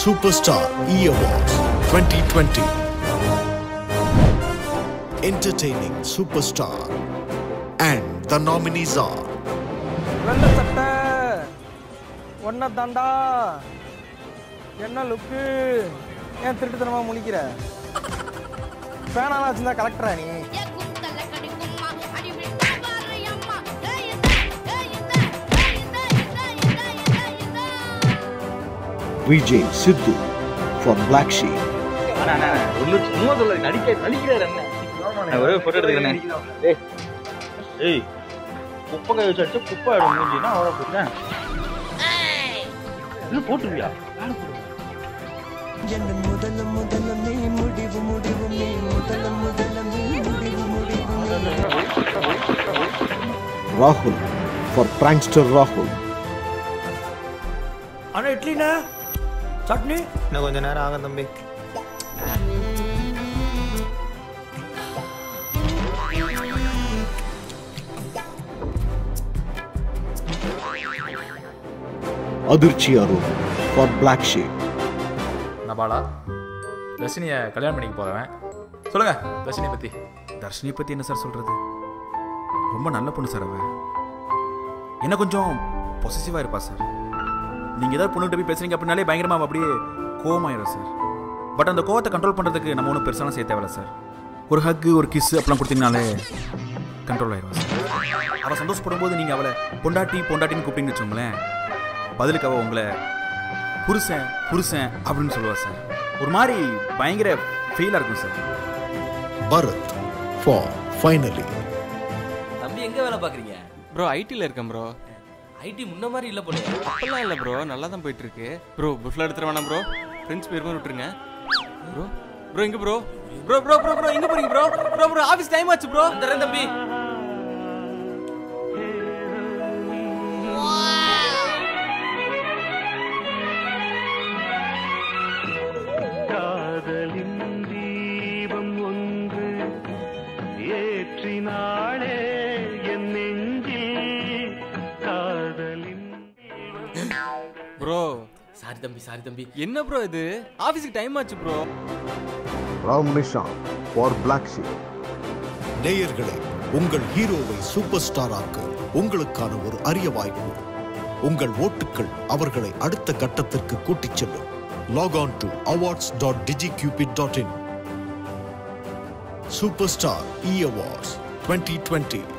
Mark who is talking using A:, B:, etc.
A: Superstar E Awards 2020. Entertaining Superstar. And the nominees are
B: வெள்ள சட்டை ஒன்ன தாண்டா என்ன லுக்கு ஏன் திருட்டுத்தனமா முழிக்கிற பேனாலாம் வச்சிருந்தா கலெக்டரா நீ
A: Vijay Sidhu from Black Sheep.
C: ஒண்ணு சும்மா சொல்ல நடிக்க நடிக்கிறாரு என்ன நான் ஒரே போட்டோ எடுத்துக்கிறேன் ஏய் ஏய் குப்பை கை வச்சு அடிச்சு குப்பை ஆயிடும் மூஞ்சினா அவ்வளோ போட்டேன் இது போட்டுருவியா
A: Rahul for prankster Rahul.
B: அண்ணா இட்லிண்ணா சட்னி
D: இன்னும் கொஞ்ச நேரம் ஆகும் தம்பி
A: Adirchi Arun for Black Sheep.
E: நான் பாலா தர்ஷினியை கல்யாணம் பண்ணிக்க போகிறேன் சொல்லுங்க தர்ஷினியை பற்றி
F: தர்ஷினியை பற்றி என்ன சார் சொல்கிறது ரொம்ப நல்ல பொண்ணு சார் அவ என்ன கொஞ்சம் பொசசிவாக இருப்பா சார் நீங்கள் ஏதாவது பொண்ணுகிட்ட போய் பேசுறீங்க அப்படின்னாலே பயங்கரமாக அவ அப்படியே கோவமாயிரும் சார் பட் அந்த கோவத்தை கண்ட்ரோல் பண்ணுறதுக்கு நம்ம ஒன்றும் பெருசாலாம் செய்ய தேவையில்ல சார் ஒரு ஹக்கு ஒரு கிஸ் அப்படிலாம் கொடுத்தீங்கனாலே கண்ட்ரோல் ஆயிரும் சார் அவள் சந்தோஷப்படும் போது நீங்கள் அவளை பொண்டாட்டி பொண்டாட்டின்னு கூப்பிட்டீங்கன்னு வச்சுக்கோங்களேன் பதிலுக்கு அவள் உங்களை புருஷன் புருஷன் அப்படின்னு சொல்லுவா சார் ஒரு மாதிரி பயங்கர ஃபெயிலாக இருக்கும் சார்
A: Bharat for Finally.
G: தம்பி எங்க வேலை பாக்குறீங்க
H: ப்ரோ ஐடியில் இருக்கேன் ப்ரோ
G: ஐடி முன்ன மாதிரி இல்ல போல
H: அப்பெல்லாம் இல்லை ப்ரோ நல்லா தான் போயிட்டு இருக்கு ப்ரோ புஃப்ல எடுத்துட்டு வேணாம் ப்ரோ ஃப்ரெண்ட்ஸ் பேர் மாதிரி விட்டுருங்க ப்ரோ ப்ரோ எங்க bro bro bro bro bro எங்க போறீங்க bro bro bro office time ஆச்சு ப்ரோ
G: வந்துடுறேன் தம்பி
I: காதலின் தீபம் ஒன்று ஏற்றினாளே என் நெஞ்சில் காதலின்
H: ப்ரோ
G: சாரி தம்பி சாரி தம்பி
H: என்ன ப்ரோ இது ஆஃபீஸுக்கு டைம் ஆச்சு bro
A: Ram Nishan for Black Sheep. நேயர்களே உங்கள் ஹீரோவை சூப்பர் ஸ்டாராக்க உங்களுக்கான ஒரு அரிய வாய்ப்பு உங்கள் ஓட்டுக்கள் அவர்களை அடுத்த கட்டத்திற்கு கூட்டிச் செல்லும் log on to awards dot DG dot in super star E awards twenty twenty